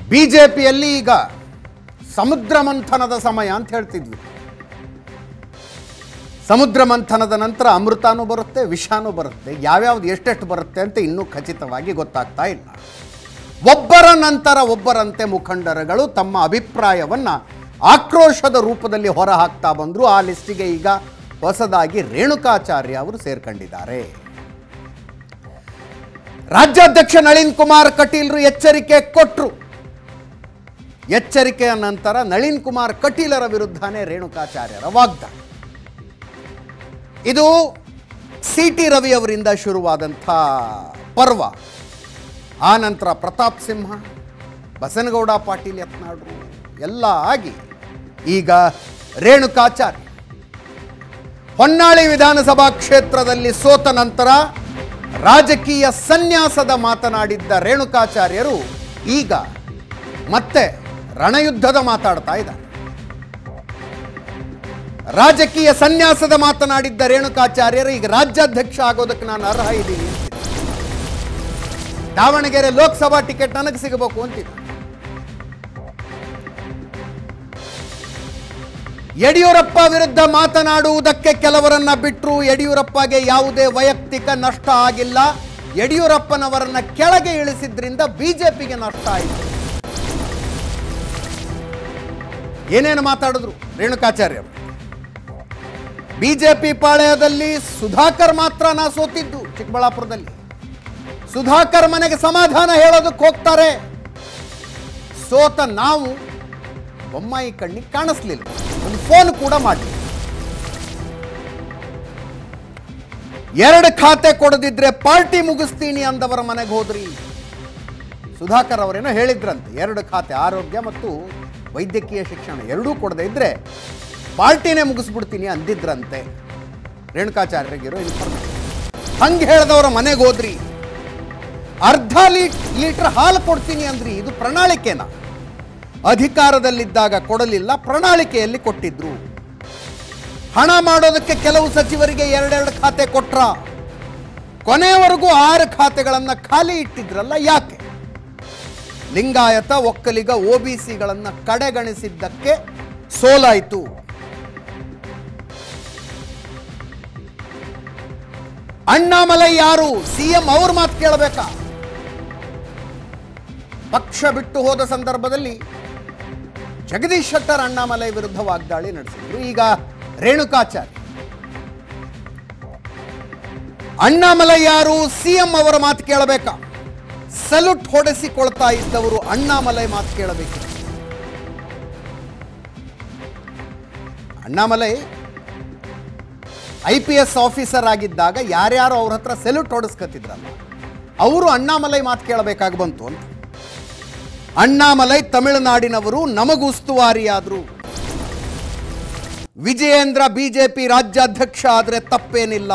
ಬಿಜೆಪಿಯಲ್ಲಿ ಈಗ ಸಮುದ್ರ ಮಂಥನದ ಸಮಯ ಅಂತ ಹೇಳ್ತಿದ್ವಿ ಸಮುದ್ರ ಮಂಥನದ ನಂತರ ಅಮೃತಾನೂ ಬರುತ್ತೆ ವಿಷಾನೂ ಬರುತ್ತೆ ಯಾವ್ಯಾವ್ದು ಎಷ್ಟೆಷ್ಟು ಬರುತ್ತೆ ಅಂತ ಇನ್ನೂ ಖಚಿತವಾಗಿ ಗೊತ್ತಾಗ್ತಾ ಇಲ್ಲ ಒಬ್ಬರ ನಂತರ ಒಬ್ಬರಂತೆ ಮುಖಂಡರುಗಳು ತಮ್ಮ ಅಭಿಪ್ರಾಯವನ್ನ ಆಕ್ರೋಶದ ರೂಪದಲ್ಲಿ ಹೊರಹಾಕ್ತಾ ಬಂದ್ರು ಆ ಲಿಸ್ಟಿಗೆ ಈಗ ಹೊಸದಾಗಿ ರೇಣುಕಾಚಾರ್ಯ ಅವರು ಸೇರ್ಕೊಂಡಿದ್ದಾರೆ ರಾಜ್ಯಾಧ್ಯಕ್ಷ ನಳಿನ್ ಕುಮಾರ್ ಕಟೀಲ್ರು ಎಚ್ಚರಿಕೆ ಕೊಟ್ಟರು ಎಚ್ಚರಿಕೆಯ ನಂತರ ನಳಿನ್ ಕುಮಾರ್ ಕಟೀಲರ ವಿರುದ್ಧನೇ ರೇಣುಕಾಚಾರ್ಯರ ವಾಗ್ದಾಳಿ ಇದು ಸಿ ಟಿ ರವಿ ಅವರಿಂದ ಶುರುವಾದಂಥ ಪರ್ವ ಆ ನಂತರ ಪ್ರತಾಪ್ ಸಿಂಹ ಬಸನಗೌಡ ಪಾಟೀಲ್ ಯತ್ನಾಡ್ರು ಎಲ್ಲ ಆಗಿ ಈಗ ರೇಣುಕಾಚಾರ್ಯ ಹೊನ್ನಾಳಿ ವಿಧಾನಸಭಾ ಕ್ಷೇತ್ರದಲ್ಲಿ ಸೋತ ನಂತರ ರಾಜಕೀಯ ಸನ್ಯಾಸದ ಮಾತನಾಡಿದ್ದ ರೇಣುಕಾಚಾರ್ಯರು ಈಗ ಮತ್ತೆ ರಣಯುದ್ಧದ ಮಾತಾಡ್ತಾ ಇದ್ದಾರೆ ರಾಜಕೀಯ ಸನ್ಯಾಸದ ಮಾತನಾಡಿದ್ದ ರೇಣುಕಾಚಾರ್ಯರು ಈಗ ರಾಜ್ಯಾಧ್ಯಕ್ಷ ಆಗೋದಕ್ಕೆ ನಾನು ಅರ್ಹ ಇದ್ದೀನಿ ಅಂತಿದ್ದಾರೆ. ದಾವಣಗೆರೆ ಲೋಕಸಭಾ ಟಿಕೆಟ್ ನನಗೆ ಸಿಗಬೇಕು ಅಂತಿದ್ದ ಯಡಿಯೂರಪ್ಪ ವಿರುದ್ಧ ಮಾತನಾಡುವುದಕ್ಕೆ ಕೆಲವರನ್ನ ಬಿಟ್ಟರು ಯಡಿಯೂರಪ್ಪಗೆ ಯಾವುದೇ ವೈಯಕ್ತಿಕ ನಷ್ಟ ಆಗಿಲ್ಲ ಯಡಿಯೂರಪ್ಪನವರನ್ನ ಕೆಳಗೆ ಇಳಿಸಿದ್ರಿಂದ ಬಿಜೆಪಿಗೆ ನಷ್ಟ ಆಯಿತು ಏನೇನು ಮಾತಾಡಿದ್ರು ರೇಣುಕಾಚಾರ್ಯರು ಬಿಜೆಪಿ ಪಾಳೆಯದಲ್ಲಿ ಸುಧಾಕರ್ ಮಾತ್ರ ನಾ ಸೋತಿದ್ದು ಚಿಕ್ಕಬಳ್ಳಾಪುರದಲ್ಲಿ ಸುಧಾಕರ್ ಮನೆಗೆ ಸಮಾಧಾನ ಹೇಳೋದಕ್ಕೆ ಹೋಗ್ತಾರೆ ಸೋತ ನಾವು ಬೊಮ್ಮಾಯಿ ಕಣ್ಣಿಗೆ ಕಾಣಿಸ್ಲಿಲ್ಲ ಒಂದು ಫೋನ್ ಕೂಡ ಮಾಡಲಿ ಎರಡು ಖಾತೆ ಕೊಡದಿದ್ರೆ ಪಾರ್ಟಿ ಮುಗಿಸ್ತೀನಿ ಅಂದವರ ಮನೆಗೆ ಹೋದ್ರಿ ಸುಧಾಕರ್ ಅವರೇನೋ ಹೇಳಿದ್ರಂತೆ ಎರಡು ಖಾತೆ ಆರೋಗ್ಯ ಮತ್ತು ವೈದ್ಯಕೀಯ ಶಿಕ್ಷಣ ಎರಡೂ ಕೊಡದೇ ಇದ್ರೆ ಪಾರ್ಟಿನೇ ಮುಗಿಸ್ಬಿಡ್ತೀನಿ ಅಂದಿದ್ರಂತೆ ರೇಣುಕಾಚಾರ್ಯರಿಗಿರೋ ಇನ್ಫಾರ್ಮೇಶನ್ ಹಂಗೆ ಹೇಳ್ದವ್ರ ಮನೆಗೆ ಹೋದ್ರಿ ಅರ್ಧ ಲೀಟ್ ಲೀಟರ್ ಹಾಲು ಕೊಡ್ತೀನಿ ಅಂದ್ರಿ ಇದು ಪ್ರಣಾಳಿಕೆನ ಅಧಿಕಾರದಲ್ಲಿದ್ದಾಗ ಕೊಡಲಿಲ್ಲ ಪ್ರಣಾಳಿಕೆಯಲ್ಲಿ ಕೊಟ್ಟಿದ್ರು ಹಣ ಮಾಡೋದಕ್ಕೆ ಕೆಲವು ಸಚಿವರಿಗೆ ಎರಡೆರಡು ಖಾತೆ ಕೊಟ್ರ ಕೊನೆಯವರೆಗೂ ಆರು ಖಾತೆಗಳನ್ನ ಖಾಲಿ ಇಟ್ಟಿದ್ರಲ್ಲ ಯಾಕೆ ಲಿಂಗಾಯತ ಒಕ್ಕಲಿಗ ಒಬಿಸಿಗಳನ್ನ ಕಡೆಗಣಿಸಿದ್ದಕ್ಕೆ ಸೋಲಾಯಿತು ಅಣ್ಣಾಮಲೈ ಯಾರು ಸಿಎಂ ಅವ್ರ ಮಾತು ಕೇಳಬೇಕಾ ಪಕ್ಷ ಬಿಟ್ಟು ಹೋದ ಸಂದರ್ಭದಲ್ಲಿ ಜಗದೀಶ್ ಶೆಟ್ಟರ್ ಅಣ್ಣಾಮಲೈ ವಿರುದ್ಧ ವಾಗ್ದಾಳಿ ನಡೆಸಿದ್ರು ಈಗ ರೇಣುಕಾಚಾರ್ಯ ಅಣ್ಣಾಮಲೈ ಯಾರು ಸಿಎಂ ಅವರ ಮಾತು ಕೇಳಬೇಕಾ ಸಲ್ಯೂಟ್ ಹೊಡೆಸಿಕೊಳ್ತಾ ಇದ್ದವರು ಅಣ್ಣಾಮಲೈ ಮಾತು ಕೇಳಬೇಕಿತ್ತು Annamalai I P S officer ಆಗಿದ್ದಾಗ ಯಾರ್ಯಾರು ಅವ್ರ ಹತ್ರ ಸೆಲ್ಯೂಟ್ ಹೊಡೆಸ್ಕತ್ತಿದ್ರಲ್ಲ ಅವರು ಅಣ್ಣಾಮಲೈ ಮಾತು ಕೇಳಬೇಕಾಗಿ ಬಂತು ಅಂತ ಅಣ್ಣಾಮಲೈ ತಮಿಳುನಾಡಿನವರು ನಮಗುಸ್ತುವಾರಿಯಾದ್ರು ವಿಜಯೇಂದ್ರ ಬಿಜೆಪಿ ರಾಜ್ಯಾಧ್ಯಕ್ಷ ಆದರೆ ತಪ್ಪೇನಿಲ್ಲ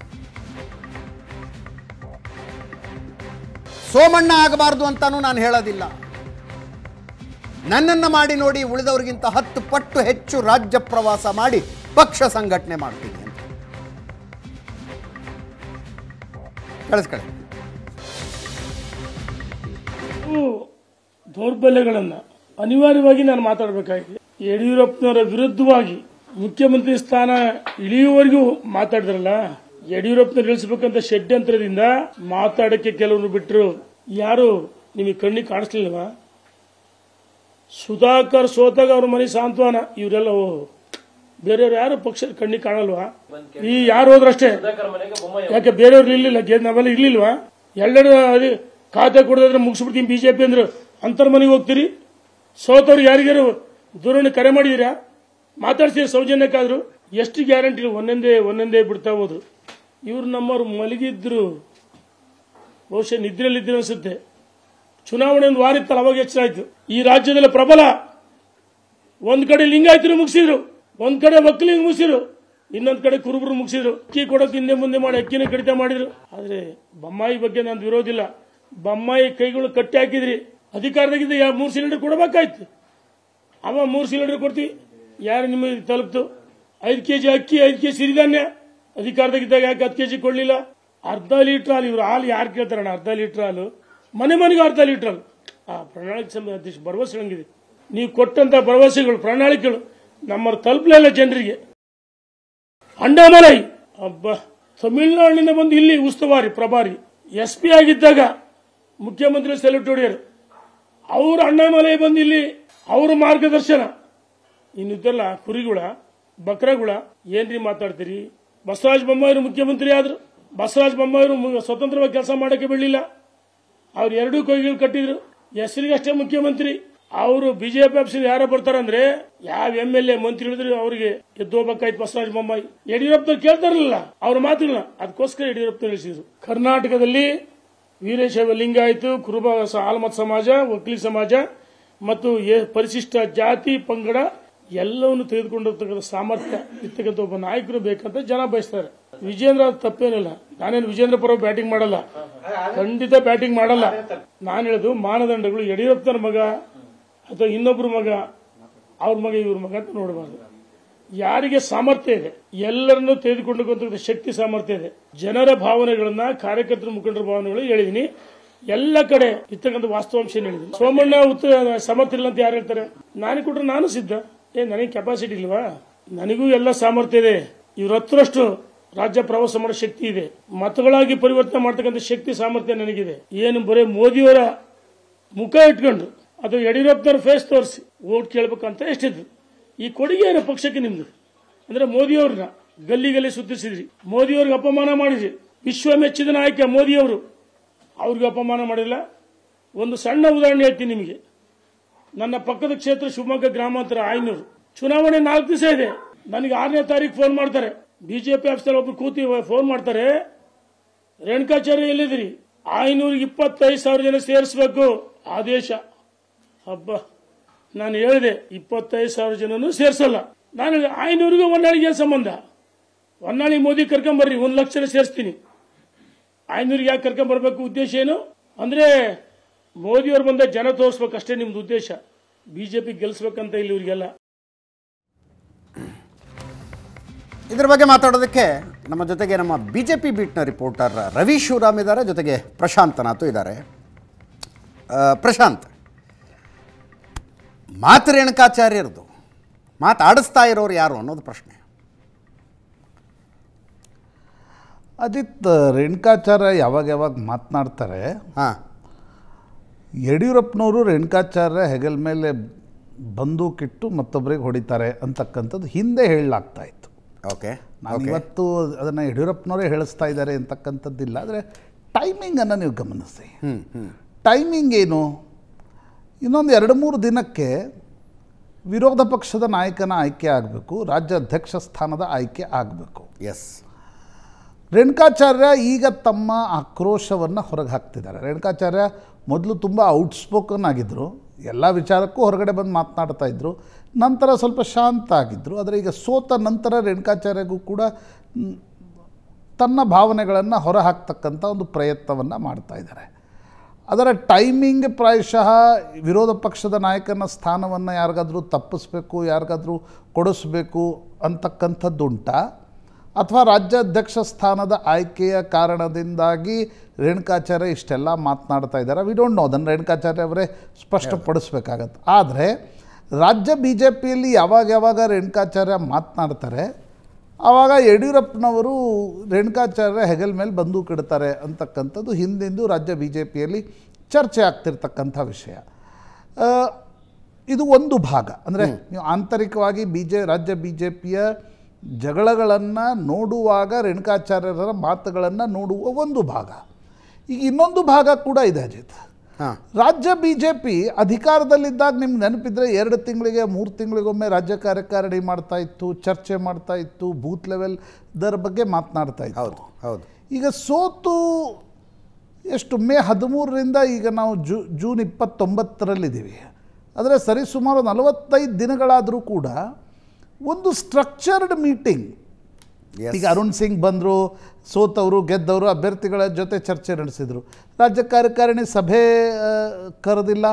ಸೋಮಣ್ಣ ಆಗಬಾರ್ದು ಅಂತಾನೂ ನಾನು ಹೇಳೋದಿಲ್ಲ ನನ್ನನ್ನು ಮಾಡಿ ನೋಡಿ ಉಳಿದವರಿಗಿಂತ ಹತ್ತು ಪಟ್ಟು ಹೆಚ್ಚು ರಾಜ್ಯ ಪ್ರವಾಸ ಮಾಡಿ ಪಕ್ಷ ಸಂಘಟನೆ ಮಾಡ್ತೀನಿ ಅಂತ ಕಳಿಸ್ಕೊಳ್ಳಿ ಕೆಲವು ದೌರ್ಬಲ್ಯಗಳನ್ನು ಅನಿವಾರ್ಯವಾಗಿ ನಾನು ಮಾತಾಡಬೇಕಾಗಿದೆ ಯಡಿಯೂರಪ್ಪನವರ ವಿರುದ್ಧವಾಗಿ ಮುಖ್ಯಮಂತ್ರಿ ಸ್ಥಾನ ಇಳಿಯುವವರೆಗೂ ಮಾತಾಡಿದ್ರಲ್ಲ ಯಡಿಯೂರಪ್ಪನವ್ರು ಇಳಿಸಬೇಕಂತ ಷಡ್ಯಂತ್ರದಿಂದ ಮಾತಾಡಕ್ಕೆ ಕೆಲವರು ಬಿಟ್ಟರು ಯಾರು ನಿಮಗೆ ಕಣ್ಣಿಗೆ ಕಾಣಿಸ್ಲಿಲ್ವಾ ಸುಧಾಕರ್ ಸೋತಾಗ ಅವ್ರ ಮನೆ ಸಾಂತ್ವನ ಇವರೆಲ್ಲ ಓ, ಬೇರೆಯವ್ರು ಯಾರು ಪಕ್ಷದ ಕಣ್ಣಿಗೆ ಕಾಣಲ್ವಾ ಈ ಯಾರು ಹೋದ್ರಷ್ಟೇ ಯಾಕೆ ಬೇರೆಯವ್ರು ಇರ್ಲಿಲ್ಲ ಗೆ- ನಾವೆಲ್ಲ ಇರ್ಲಿಲ್ವಾ ಎಲ್ಲರೂ ಅದೇ ಖಾತೆ ಕೊಡೋದಾದ್ರೆ ಮುಗಿಸ್ಬಿಡ್ತೀನಿ ಬಿಜೆಪಿ ಅಂದ್ರೆ ಅಂತರ್ ಮನೆಗೆ ಹೋಗ್ತೀರಿ ಸೋತವ್ರು ಯಾರಿಗಾರು ದೂರವಾಣಿ ಕರೆ ಮಾಡಿದೀರಾ ಮಾತಾಡ್ತೀರಿ ಸೌಜನ್ಯಕ್ಕಾದ್ರು ಎಷ್ಟು ಗ್ಯಾರಂಟಿ ಒಂದೊಂದೇ ಒಂದೊಂದೇ ಬಿಡ್ತಾ ಹೋದ್ರು ಇವ್ರು ನಮ್ಮವ್ರು ಮಲಗಿದ್ರು ಬಹುಶಃ ನಿದ್ರೆಯಲ್ಲಿದ್ರು ಅನ್ಸುತ್ತೆ ಚುನಾವಣೆ ಒಂದು ವಾರ ಇತ್ತಲ್ಲ ಅವಾಗ ಎಚ್ಚರ ಆಯ್ತು ಈ ರಾಜ್ಯದಲ್ಲಿ ಪ್ರಬಲ ಒಂದ್ ಕಡೆ ಲಿಂಗಾಯತರು ಮುಗಿಸಿದ್ರು ಒಂದ್ ಕಡೆ ಒಕ್ಕಲಿಂಗ ಮುಗಿಸಿದ್ರು ಇನ್ನೊಂದ್ ಕಡೆ ಕುರುಬರು ಮುಗಿಸಿದ್ರು ಅಕ್ಕಿ ಕೊಡೋಕೆ ಹಿಂದೆ ಮುಂದೆ ಮಾಡಿ ಅಕ್ಕಿನ ಕಡಿತ ಮಾಡಿದ್ರು ಆದ್ರೆ ಬೊಮ್ಮಾಯಿ ಬಗ್ಗೆ ನಂದು ವಿರೋಧಿಲ್ಲ ಬೊಮ್ಮಾಯಿ ಕೈಗಳು ಕಟ್ಟಿ ಹಾಕಿದ್ರಿ ಅಧಿಕಾರದಾಗಿದ್ದ ಯಾ ಮೂರು ಸಿಲಿಂಡರ್ ಕೊಡಬೇಕಾಯ್ತು ಅವ ಮೂರು ಸಿಲಿಂಡರ್ ಕೊಡ್ತೀವಿ ಯಾರು ನಿಮಗೆ ತಲುಪ್ತು ಐದು ಕೆಜಿ ಅಕ್ಕಿ ಐದು ಕೆಜಿ ಸಿರಿಧಾನ್ಯ ಅಧಿಕಾರದಾಗಿದ್ದಾಗ ಯಾಕೆ ಹತ್ತು ಕೆಜಿ ಕೊಡ್ಲಿಲ್ಲ ಅರ್ಧ ಲೀಟರ್ ಹಾಲು ಇವ್ರು ಹಾಲು ಯಾರು ಕೇಳ್ತಾರಣ್ಣ ಅರ್ಧ ಲೀಟರ್ ಹಾಲು ಮನೆ ಮನೆಗೆ ಅರ್ಧ ಲೀಟರ್ ಹಾಲು ಆ ಪ್ರಣಾಳಿಕೆ ಸಮಿತಿ ಅಧ್ಯಕ್ಷ ಭರವಸೆ ಹಂಗಿದೆ ನೀವು ಕೊಟ್ಟಂತ ಭರವಸೆಗಳು ಪ್ರಣಾಳಿಕೆಗಳು ನಮ್ಮ ತಲುಪಲಿಲ್ಲ ಜನರಿಗೆ ಅಂಡಾಮಲೈ ಅಬ್ಬ ತಮಿಳುನಾಡಿನಿಂದ ಬಂದು ಇಲ್ಲಿ ಉಸ್ತುವಾರಿ ಪ್ರಭಾರಿ ಎಸ್ ಪಿ ಆಗಿದ್ದಾಗ ಮುಖ್ಯಮಂತ್ರಿ ಸೆಲ್ಯೂಟ್ ಹೊಡೆಯರು ಅವ್ರ ಅಣ್ಣಾಮಲೈ ಬಂದು ಇಲ್ಲಿ ಅವ್ರ ಮಾರ್ಗದರ್ಶನ ಇನ್ನಿದ್ದಲ್ಲ ಕುರಿಗುಳ ಬಕ್ರಗುಳ ಏನ್ರಿ ಮಾತಾಡ್ತೀರಿ ಬಸವರಾಜ ಬೊಮ್ಮಾಯಿರು ಮುಖ್ಯಮಂತ್ರಿ ಆದ್ರು ಬಸವರಾಜ ಬೊಮ್ಮಾಯಿರು ಮು- ಸ್ವತಂತ್ರವಾಗಿ ಕೆಲಸ ಮಾಡಕ್ಕೆ ಬಿಡಲಿಲ್ಲ ಅವ್ರು ಎರಡೂ ಕೈಗಳು ಕಟ್ಟಿದ್ರು ಹೆಸರಿಗಷ್ಟೇ ಮುಖ್ಯಮಂತ್ರಿ ಅವರು ಬಿಜೆಪಿ ಆಫೀಸಲ್ಲಿ ಯಾರೋ ಬರ್ತಾರಂದ್ರೆ ಯಾವ ಎಂ ಎಲ್ ಎ ಮಂತ್ರಿ ಹೇಳಿದ್ರು ಅವರಿಗೆ ಎದ್ದು ಹೋಗ್ಬೇಕಾಯ್ತು ಬಸವರಾಜ ಬೊಮ್ಮಾಯಿ ಯಡಿಯೂರಪ್ಪ ಕೇಳ್ತಾರಲ್ಲ ಅವ್ರ ಮಾತುಗಳನ್ನ ಅದಕ್ಕೋಸ್ಕರ ಯಡಿಯೂರಪ್ಪ ತಿಳಿಸಿದ್ರು ಕರ್ನಾಟಕದಲ್ಲಿ ವೀರಶೈವ ಲಿಂಗಾಯತು ಕುರುಬ ಸ- ಆಲ್ಮತ್ ಸಮಾಜ ವಕೀಲ ಸಮಾಜ ಮತ್ತು ಎ- ಪರಿಶಿಷ್ಟ ಜಾತಿ ಪಂಗಡ ಎಲ್ಲವನ್ನು ತೆಗೆದುಕೊಂಡಿರ್ತಕ್ಕಂಥ ಸಾಮರ್ಥ್ಯ ಇರ್ತಕ್ಕಂಥ ಒಬ್ಬ ನಾಯಕರು ಬೇಕಂತ ಜನ ಬಯಸ್ತಾರೆ ವಿಜೇಂದ್ರ ಅದು ತಪ್ಪೇನಿಲ್ಲ ನಾನೇನು ವಿಜೇಂದ್ರ ಪರ ಬ್ಯಾಟಿಂಗ್ ಮಾಡಲ್ಲ ಖಂಡಿತ ಬ್ಯಾಟಿಂಗ್ ಮಾಡಲ್ಲ ನಾನು ಹೇಳುದು ಮಾನದಂಡಗಳು ಯಡಿಯೂರಪ್ಪನ ಮಗ ಅಥವಾ ಇನ್ನೊಬ್ಬರ ಮಗ ಅವ್ರ ಮಗ ಇವ್ರ ಮಗ ಅಂತ ನೋಡಬಾರ್ದು ಯಾರಿಗೆ ಸಾಮರ್ಥ್ಯ ಇದೆ ಎಲ್ಲರನ್ನೂ ತೆಗೆದುಕೊಂಡು ಶಕ್ತಿ ಸಾಮರ್ಥ್ಯ ಇದೆ ಜನರ ಭಾವನೆಗಳನ್ನ ಕಾರ್ಯಕರ್ತರ ಮುಖಂಡರ ಭಾವನೆಗಳು ಹೇಳಿದೀನಿ ಎಲ್ಲ ಕಡೆ ಇರ್ತಕ್ಕಂಥ ವಾಸ್ತವಾಂಶ ಹೇಳಿದೀನಿ ಸೋಮಣ್ಣ ಉತ್ತರ ಸಮರ್ಥ್ಯ ಇಲ್ಲ ಅಂತ ಯಾರು ಹೇಳ್ತಾರೆ ನಾನು ಕೊಟ್ರೆ ನಾನು ಸಿದ್ಧ ಏ ನನಗೆ ಕೆಪಾಸಿಟಿ ಇಲ್ವಾ ನನಗೂ ಎಲ್ಲ ಸಾಮರ್ಥ್ಯ ಇದೆ ಇವ್ರ ಹತ್ರಷ್ಟು ರಾಜ್ಯ ಪ್ರವಾಸ ಮಾಡೋ ಶಕ್ತಿ ಇದೆ ಮತಗಳಾಗಿ ಪರಿವರ್ತನೆ ಮಾಡ್ತಕ್ಕಂಥ ಶಕ್ತಿ ಸಾಮರ್ಥ್ಯ ನನಗಿದೆ ಏನು ಬರೀ ಮೋದಿಯವರ ಮುಖ ಇಟ್ಕೊಂಡು ಅಥವಾ ಯಡಿಯೂರಪ್ಪನವ್ರ ಫೇಸ್ ತೋರಿಸಿ ಓಟ್ ಕೇಳ್ಬೇಕಂತ ಎಷ್ಟಿದ್ರು ಈ ಕೊಡುಗೆ ಏನು ಪಕ್ಷಕ್ಕೆ ನಿಮ್ದು ಅಂದ್ರೆ ಮೋದಿಯವ್ರನ್ನ ಗಲ್ಲಿ ಗಲ್ಲಿ ಸುತ್ತಿಸಿದ್ರಿ ಮೋದಿಯವ್ರಿಗೆ ಅಪಮಾನ ಮಾಡಿದ್ರಿ ವಿಶ್ವ ಮೆಚ್ಚಿದ ನಾಯಕ ಮೋದಿಯವರು ಅವ್ರಿಗೆ ಅಪಮಾನ ಮಾಡಿಲ್ಲ ಒಂದು ಸಣ್ಣ ಉದಾಹರಣೆ ಹೇಳ್ತೀನಿ ನಿಮಗೆ ನನ್ನ ಪಕ್ಕದ ಕ್ಷೇತ್ರ ಶಿವಮೊಗ್ಗ ಗ್ರಾಮಾಂತರ ಆಯ್ನೂರು ಚುನಾವಣೆ ನಾಲ್ಕು ದಿವಸ ಇದೆ ನನಗೆ ಆರನೇ ತಾರೀಕು ಫೋನ್ ಮಾಡ್ತಾರೆ ಬಿಜೆಪಿ ಆಫೀಸಲ್ಲಿ ಒಬ್ರು ಕೂತಿ ಫೋನ್ ಮಾಡ್ತಾರೆ ರೇಣುಕಾಚಾರ್ಯ ಎಲ್ಲಿದ್ದೀರಿ ಆಯ್ನೂರಿಗೆ ಇಪ್ಪತ್ತೈದು ಸಾವಿರ ಜನ ಸೇರಿಸಬೇಕು ಆದೇಶ ಹಬ್ಬ ನಾನು ಹೇಳಿದೆ ಇಪ್ಪತ್ತೈದು ಸಾವಿರ ಜನನು ಸೇರಿಸಲ್ಲ ನಾನು ಹೇಳಿದೆ ಆಯ್ನೂರಿಗೆ ಹೊನ್ನಾಳಿಗೆ ಏನು ಸಂಬಂಧ ಹೊನ್ನಾಳಿ ಮೋದಿ ಕರ್ಕೊಂಬರ್ರಿ ಒಂದು ಲಕ್ಷ ಜನ ಸೇರಿಸ್ತೀನಿ ಆಯ್ನೂರಿಗೆ ಯಾಕೆ ಕರ್ಕೊಂಬರ್ಬೇಕು ಉದ್ದೇಶ ಏನು ಅಂದ್ರೆ ಮೋದಿಯವ್ರು ಬಂದ ಜನ ತೋರಿಸ್ಬೇಕು ಅಷ್ಟೇ ನಿಮ್ದು ಉದ್ದೇಶ ಬಿಜೆಪಿ ಗೆಲ್ಲಿಸ್ಬೇಕಂತ ಇಲ್ಲಿ ಇವ್ರಿಗೆಲ್ಲ ಇದ್ರ ಬಗ್ಗೆ ಮಾತಾಡೋದಕ್ಕೆ ನಮ್ಮ ಜೊತೆಗೆ ನಮ್ಮ ಬಿ ಜೆ ಪಿ ಬೀಟ್ನ ರಿಪೋರ್ಟರ್ ರವಿ ಶಿವರಾಮ್ ಇದ್ದಾರೆ ಜೊತೆಗೆ ಪ್ರಶಾಂತ್ ನಾತು ಇದ್ದಾರೆ ಆ, ಪ್ರಶಾಂತ್ ಮಾತು ರೇಣುಕಾಚಾರ್ಯರದು ಮಾತಾಡಿಸ್ತಾ ಇರೋರು ಯಾರು ಅನ್ನೋದು ಪ್ರಶ್ನೆ ಅದಿತ್ ರೇಣುಕಾಚಾರ್ಯ ಯಾವಾಗ ಯಾವಾಗ ಮಾತನಾಡ್ತಾರೆ ಹಾಂ ಯಡಿಯೂರಪ್ಪನವರು ರೇಣುಕಾಚಾರ್ಯ ಹೆಗಲ ಮೇಲೆ ಬಂದೂಕಿಟ್ಟು ಮತ್ತೊಬ್ಬರಿಗೆ ಹೊಡಿತಾರೆ ಅಂತಕ್ಕಂಥದ್ದು ಹಿಂದೆ ಹೇಳಲಾಗ್ತಾ ಇತ್ತು ಓಕೆ ನಾನು ಇವತ್ತು ಅದನ್ನು ಯಡಿಯೂರಪ್ಪನವರೇ ಹೇಳಿಸ್ತಾ ಇದ್ದಾರೆ ಅಂತಕ್ಕಂಥದ್ದಿಲ್ಲ ಆದರೆ ಟೈಮಿಂಗನ್ನು ನೀವು ಗಮನಿಸಿ ಹ್ಞೂ ಹ್ಞೂ ಟೈಮಿಂಗ್ ಏನು ಇನ್ನೊಂದು ಎರಡು ಮೂರು ದಿನಕ್ಕೆ ವಿರೋಧ ಪಕ್ಷದ ನಾಯಕನ ಆಯ್ಕೆ ಆಗಬೇಕು ರಾಜ್ಯ ಅಧ್ಯಕ್ಷ ಸ್ಥಾನದ ಆಯ್ಕೆ ಆಗಬೇಕು ಎಸ್ ರೇಣುಕಾಚಾರ್ಯ ಈಗ ತಮ್ಮ ಆಕ್ರೋಶವನ್ನು ಹೊರಗೆ ಹಾಕ್ತಿದ್ದಾರೆ ರೇಣುಕಾಚಾರ್ಯ ಮೊದಲು ತುಂಬ ಔಟ್ಸ್ಪೋಕನ್ ಆಗಿದ್ದರು ಎಲ್ಲ ವಿಚಾರಕ್ಕೂ ಹೊರಗಡೆ ಬಂದು ಮಾತನಾಡ್ತಾ ಇದ್ದರು ನಂತರ ಸ್ವಲ್ಪ ಶಾಂತ ಆಗಿದ್ದರು ಆದರೆ ಈಗ ಸೋತ ನಂತರ ರೇಣುಕಾಚಾರ್ಯಗೂ ಕೂಡ ಮ್, ತನ್ನ ಭಾವನೆಗಳನ್ನು ಹೊರ ಹಾಕ್ತಕ್ಕಂಥ ಒಂದು ಪ್ರಯತ್ನವನ್ನು ಮಾಡ್ತಾ ಇದ್ದಾರೆ ಅದರ ಟೈಮಿಂಗ್ ಪ್ರಾಯಶಃ ವಿರೋಧ ಪಕ್ಷದ ನಾಯಕನ ಸ್ಥಾನವನ್ನು ಯಾರಿಗಾದರೂ ತಪ್ಪಿಸ್ಬೇಕು ಯಾರಿಗಾದರೂ ಕೊಡಿಸ್ಬೇಕು ಅಂತಕ್ಕಂಥದ್ದುಂಟಾ ಅಥವಾ ರಾಜ್ಯಾಧ್ಯಕ್ಷ ಸ್ಥಾನದ ಆಯ್ಕೆಯ ಕಾರಣದಿಂದಾಗಿ ರೇಣುಕಾಚಾರ್ಯ ಇಷ್ಟೆಲ್ಲ ಮಾತನಾಡ್ತಾ ಇದ್ದಾರೆ ವಿ ಡೋಂಟ್ ನೋ ಅದನ್ನು ರೇಣುಕಾಚಾರ್ಯ ಅವರೇ ಸ್ಪಷ್ಟಪಡಿಸ್ಬೇಕಾಗತ್ತೆ ಆದರೆ ರಾಜ್ಯ ಬಿ ಜೆ ಪಿಯಲ್ಲಿ ಯಾವಾಗ ಯಾವಾಗ ರೇಣುಕಾಚಾರ್ಯ ಮಾತನಾಡ್ತಾರೆ ಆವಾಗ ಯಡಿಯೂರಪ್ಪನವರು ರೇಣುಕಾಚಾರ್ಯ ಹೆಗಲ ಮೇಲೆ ಬಂದೂಕ್ ಇಡ್ತಾರೆ ಅಂತಕ್ಕಂಥದ್ದು ಹಿಂದಿಂದು ರಾಜ್ಯ ಬಿ ಜೆ ಪಿಯಲ್ಲಿ ಚರ್ಚೆ ಆಗ್ತಿರ್ತಕ್ಕಂಥ ವಿಷಯ ಆ, ಇದು ಒಂದು ಭಾಗ ಅಂದರೆ ನೀವು ಆಂತರಿಕವಾಗಿ ಬಿ ಜೆ ರಾಜ್ಯ ಬಿ ಜೆ ಪಿಯ ಜಗಳಗಳನ್ನು ನೋಡುವಾಗ ರೇಣುಕಾಚಾರ್ಯರ ಮಾತುಗಳನ್ನು ನೋಡುವ ಒಂದು ಭಾಗ ಈಗ ಇನ್ನೊಂದು ಭಾಗ ಕೂಡ ಇದೆ ಅಜಿತ್ ಹಾಂ ರಾಜ್ಯ ಬಿ ಜೆ ಪಿ ಅಧಿಕಾರದಲ್ಲಿದ್ದಾಗ ನಿಮ್ಗೆ ನೆನಪಿದ್ರೆ ಎರಡು ತಿಂಗಳಿಗೆ ಮೂರು ತಿಂಗಳಿಗೊಮ್ಮೆ ರಾಜ್ಯ ಕಾರ್ಯಕಾರಿಣಿ ಮಾಡ್ತಾ ಇತ್ತು ಚರ್ಚೆ ಮಾಡ್ತಾ ಇತ್ತು ಬೂತ್ ಲೆವೆಲ್ ದರ ಬಗ್ಗೆ ಮಾತನಾಡ್ತಾ ಇತ್ತು ಹೌದು ಹೌದು ಈಗ ಸೋತು ಎಷ್ಟು ಮೇ ಹದಿಮೂರರಿಂದ ಈಗ ನಾವು ಜೂ ಜೂನ್ ಇಪ್ಪತ್ತೊಂಬತ್ತರಲ್ಲಿದ್ದೀವಿ ಆದರೆ ಸರಿಸುಮಾರು ನಲವತ್ತೈದು ದಿನಗಳಾದರೂ ಕೂಡ ಒಂದು ಸ್ಟ್ರಕ್ಚರ್ಡ್ ಮೀಟಿಂಗ್ Yes. ಈಗ ಅರುಣ್ ಸಿಂಗ್ ಬಂದರು ಸೋತವರು ಗೆದ್ದವರು ಅಭ್ಯರ್ಥಿಗಳ ಜೊತೆ ಚರ್ಚೆ ನಡೆಸಿದರು ರಾಜ್ಯ ಕಾರ್ಯಕಾರಿಣಿ ಸಭೆ ಆ, ಕರೆದಿಲ್ಲ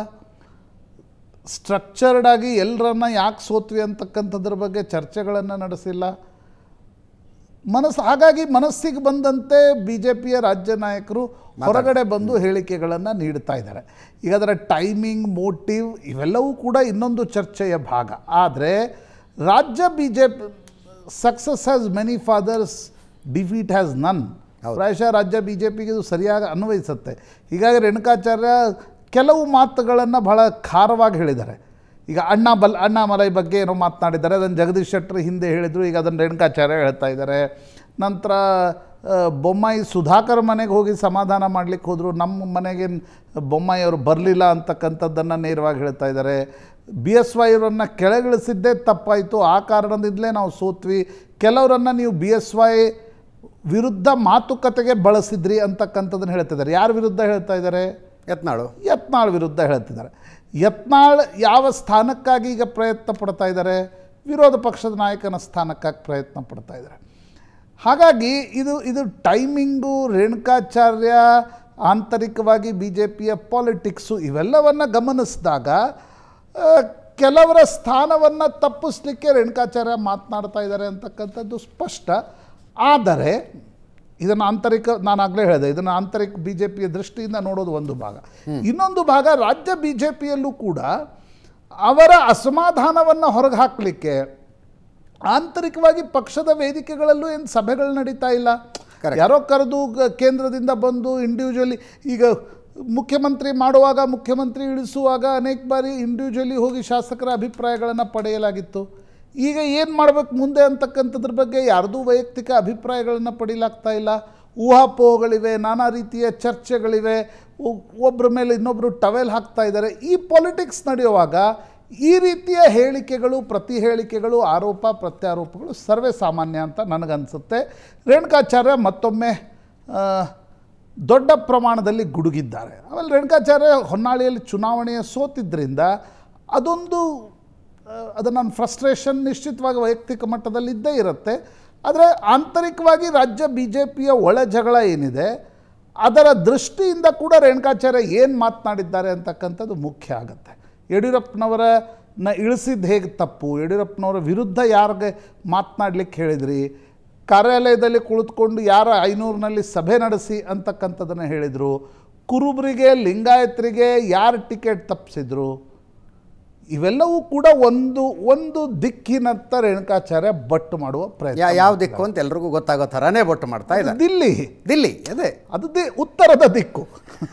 ಸ್ಟ್ರಕ್ಚರ್ಡ್ ಆಗಿ ಎಲ್ಲರನ್ನ ಯಾಕೆ ಸೋತ್ವಿ ಅಂತಕ್ಕಂಥದ್ರ ಬಗ್ಗೆ ಚರ್ಚೆಗಳನ್ನು ನಡೆಸಿಲ್ಲ ಮನಸ್ಸು ಹಾಗಾಗಿ ಮನಸ್ಸಿಗೆ ಬಂದಂತೆ ಬಿ ಜೆ ಪಿಯ ರಾಜ್ಯ ನಾಯಕರು ಹೊರಗಡೆ ಬಂದು ಹೇಳಿಕೆಗಳನ್ನು ನೀಡ್ತಾ ಇದ್ದಾರೆ ಈಗ ಅದರ ಟೈಮಿಂಗ್ ಮೋಟಿವ್ ಇವೆಲ್ಲವೂ ಕೂಡ ಇನ್ನೊಂದು ಚರ್ಚೆಯ ಭಾಗ ಆದರೆ ರಾಜ್ಯ B J P success has many fathers defeat has none ಪ್ರಾಯಶಃ ರಾಜ್ಯ ಬಿ ಜೆ ಪಿಗೆ ಇದು ಸರಿಯಾಗಿ ಅನ್ವಯಿಸುತ್ತೆ ಹೀಗಾಗಿ ರೇಣುಕಾಚಾರ್ಯ ಕೆಲವು ಮಾತುಗಳನ್ನು ಬಹಳ ಖಾರವಾಗಿ ಹೇಳಿದ್ದಾರೆ ಈಗ ಅಣ್ಣ ಬಲ್ ಅಣ್ಣಾಮಲೈ ಬಗ್ಗೆ ಏನೋ ಮಾತನಾಡಿದ್ದಾರೆ ಅದನ್ನು ಜಗದೀಶ್ ಶೆಟ್ಟರ್ ಹಿಂದೆ ಹೇಳಿದರು ಈಗ ಅದನ್ನು ರೇಣುಕಾಚಾರ್ಯ ಹೇಳ್ತಾ ಇದ್ದಾರೆ ನಂತರ ಆ, ಬೊಮ್ಮಾಯಿ ಸುಧಾಕರ್ ಮನೆಗೆ ಹೋಗಿ ಸಮಾಧಾನ ಮಾಡಲಿಕ್ಕೆ ಹೋದರು ನಮ್ಮ ಮನೆಗೆ ಬೊಮ್ಮಾಯಿ ಅವರು ಬರಲಿಲ್ಲ ಅಂತಕ್ಕಂಥದ್ದನ್ನು ನೇರವಾಗಿ ಹೇಳ್ತಾ ಇದ್ದಾರೆ ಬಿ ಎಸ್ ವೈ ಅವರನ್ನು ಕೆಳಗಿಳಿಸಿದ್ದೇ ತಪ್ಪಾಯಿತು ಆ ಕಾರಣದಿಂದಲೇ ನಾವು ಸೋತ್ವಿ ಕೆಲವರನ್ನು ನೀವು ಬಿ ಎಸ್ ವೈ ವಿರುದ್ಧ ಮಾತುಕತೆಗೆ ಬಳಸಿದ್ರಿ ಅಂತಕ್ಕಂಥದ್ದನ್ನು ಹೇಳ್ತಾ ಇದ್ದಾರೆ ಯಾರ ವಿರುದ್ಧ ಹೇಳ್ತಾ ಇದ್ದಾರೆ ಯತ್ನಾಳು ಯತ್ನಾಳ್ ವಿರುದ್ಧ ಹೇಳ್ತಿದ್ದಾರೆ ಯತ್ನಾಳ್ ಯಾವ ಸ್ಥಾನಕ್ಕಾಗಿ ಈಗ ಪ್ರಯತ್ನ ಪಡ್ತಾ ಇದ್ದಾರೆ ವಿರೋಧ ಪಕ್ಷದ ನಾಯಕನ ಸ್ಥಾನಕ್ಕಾಗಿ ಪ್ರಯತ್ನ ಪಡ್ತಾ ಇದ್ದಾರೆ ಹಾಗಾಗಿ ಇದು ಇದು ಟೈಮಿಂಗು ರೇಣುಕಾಚಾರ್ಯ ಆಂತರಿಕವಾಗಿ ಬಿ ಜೆ ಪಿಯ ಪಾಲಿಟಿಕ್ಸು ಇವೆಲ್ಲವನ್ನು ಗಮನಿಸಿದಾಗ ಆ, ಕೆಲವರ ಸ್ಥಾನವನ್ನು ತಪ್ಪಿಸ್ಲಿಕ್ಕೆ ರೇಣುಕಾಚಾರ್ಯ ಮಾತನಾಡ್ತಾ ಇದ್ದಾರೆ ಅಂತಕ್ಕಂಥದ್ದು ಸ್ಪಷ್ಟ ಆದರೆ ಇದನ್ನು ಆಂತರಿಕ ನಾನು ಆಗಲೇ ಹೇಳಿದೆ ಇದನ್ನು ಆಂತರಿಕ ಬಿ ಜೆ ಪಿಯ ದೃಷ್ಟಿಯಿಂದ ನೋಡೋದು ಒಂದು ಭಾಗ ಇನ್ನೊಂದು ಭಾಗ ರಾಜ್ಯ ಬಿ ಜೆ ಪಿಯಲ್ಲೂ ಕೂಡ ಅವರ ಅಸಮಾಧಾನವನ್ನು ಹೊರಗೆ ಹಾಕಲಿಕ್ಕೆ ಆಂತರಿಕವಾಗಿ ಪಕ್ಷದ ವೇದಿಕೆಗಳಲ್ಲೂ ಏನು ಸಭೆಗಳು ನಡೀತಾ ಇಲ್ಲ Correct. ಯಾರೋ ಕರೆದು ಗ- ಕೇಂದ್ರದಿಂದ ಬಂದು ಇಂಡಿವಿಜುವಲಿ ಈಗ ಮುಖ್ಯಮಂತ್ರಿ ಮಾಡುವಾಗ ಮುಖ್ಯಮಂತ್ರಿ ಇಳಿಸುವಾಗ ಅನೇಕ ಬಾರಿ ಇಂಡಿವಿಜುವಲಿ ಹೋಗಿ ಶಾಸಕರ ಅಭಿಪ್ರಾಯಗಳನ್ನು ಪಡೆಯಲಾಗಿತ್ತು ಈಗ ಏನು ಮಾಡಬೇಕು ಮುಂದೆ ಅಂತಕ್ಕಂಥದ್ರ ಬಗ್ಗೆ ಯಾರ್ದೂ ವೈಯಕ್ತಿಕ ಅಭಿಪ್ರಾಯಗಳನ್ನು ಪಡೀಲಾಗ್ತಾ ಇಲ್ಲ ಊಹಾಪೋಹಗಳಿವೆ ನಾನಾ ರೀತಿಯ ಚರ್ಚೆಗಳಿವೆ ಒ- ಒಬ್ಬರ ಮೇಲೆ ಇನ್ನೊಬ್ಬರು ಟವೆಲ್ ಹಾಕ್ತಾ ಇದ್ದಾರೆ ಈ ಪಾಲಿಟಿಕ್ಸ್ ನಡೆಯುವಾಗ ಈ ರೀತಿಯ ಹೇಳಿಕೆಗಳು ಪ್ರತಿ ಹೇಳಿಕೆಗಳು ಆರೋಪ ಪ್ರತ್ಯಾರೋಪಗಳು ಸರ್ವೇ ಸಾಮಾನ್ಯ ಅಂತ ನನಗನ್ಸುತ್ತೆ ರೇಣುಕಾಚಾರ್ಯ ಮತ್ತೊಮ್ಮೆ ಆ, ದೊಡ್ಡ ಪ್ರಮಾಣದಲ್ಲಿ ಗುಡುಗಿದ್ದಾರೆ ಆಮೇಲೆ ರೇಣುಕಾಚಾರ್ಯ ಹೊನ್ನಾಳಿಯಲ್ಲಿ ಚುನಾವಣೆಯ ಸೋತಿದ್ದರಿಂದ ಅದೊಂದು ಅದು ನನ್ನ ಫ್ರಸ್ಟ್ರೇಷನ್ ನಿಶ್ಚಿತವಾಗಿ ವೈಯಕ್ತಿಕ ಮಟ್ಟದಲ್ಲಿ ಇದ್ದೇ ಇರುತ್ತೆ ಆದರೆ ಆಂತರಿಕವಾಗಿ ರಾಜ್ಯ ಬಿ ಜೆ ಪಿಯ ಒಳ ಜಗಳ ಏನಿದೆ ಅದರ ದೃಷ್ಟಿಯಿಂದ ಕೂಡ ರೇಣುಕಾಚಾರ್ಯ ಏನು ಮಾತನಾಡಿದ್ದಾರೆ ಅಂತಕ್ಕಂಥದ್ದು ಮುಖ್ಯ ಆಗುತ್ತೆ ಯಡಿಯೂರಪ್ಪನವರ ನ ಇಳಿಸಿದ್ದು ಹೇಗೆ ತಪ್ಪು ಯಡಿಯೂರಪ್ಪನವರ ವಿರುದ್ಧ ಯಾರಿಗೆ ಮಾತನಾಡ್ಲಿಕ್ಕೆ ಹೇಳಿದ್ರಿ ಕಾರ್ಯಾಲಯದಲ್ಲಿ ಕುಳಿತುಕೊಂಡು ಯಾರ ಐನೂರಿನಲ್ಲಿ ಸಭೆ ನಡೆಸಿ ಅಂತಕ್ಕಂಥದ್ದನ್ನು ಹೇಳಿದರು ಕುರುಬರಿಗೆ ಲಿಂಗಾಯತರಿಗೆ ಯಾರು ಟಿಕೆಟ್ ತಪ್ಪಿಸಿದ್ರು ಇವೆಲ್ಲವೂ ಕೂಡ ಒಂದು ಒಂದು ದಿಕ್ಕಿನತ್ತ ರೇಣುಕಾಚಾರ್ಯ ಬಟ್ಟು ಮಾಡುವ ಪ್ರಯತ್ನ ಯಾ- ಯಾವ ದಿಕ್ಕು ಅಂತ ಎಲ್ರಿಗೂ ಗೊತ್ತಾಗೋ ಥರನೇ ಬೊಟ್ಟು ಮಾಡ್ತಾ ಇದ್ದಾರೆ ದಿಲ್ಲಿ ದಿಲ್ಲಿ ಅದೇ ಅದು ದಿ ಉತ್ತರದ ದಿಕ್ಕು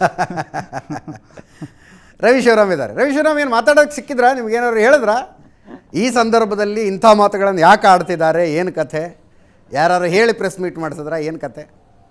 ರವಿ ಶಿವರಾಮ್ ಇದ್ದಾರೆ ರವಿ ಶಿವರಾಮ್ ಏನು ಮಾತಾಡೋಕೆ ಸಿಕ್ಕಿದ್ರಾ ನಿಮ್ಗೇನಾದ್ರು ಹೇಳಿದ್ರಾ ಈ ಸಂದರ್ಭದಲ್ಲಿ ಇಂಥ ಮಾತುಗಳನ್ನು ಯಾಕೆ ಆಡ್ತಿದ್ದಾರೆ ಏನು ಕಥೆ ಯಾರು ಹೇಳಿ ಪ್ರೆಸ್ ಮೀಟ್ ಮಾಡಿಸಿದ್ರ ಏನು ಕತೆ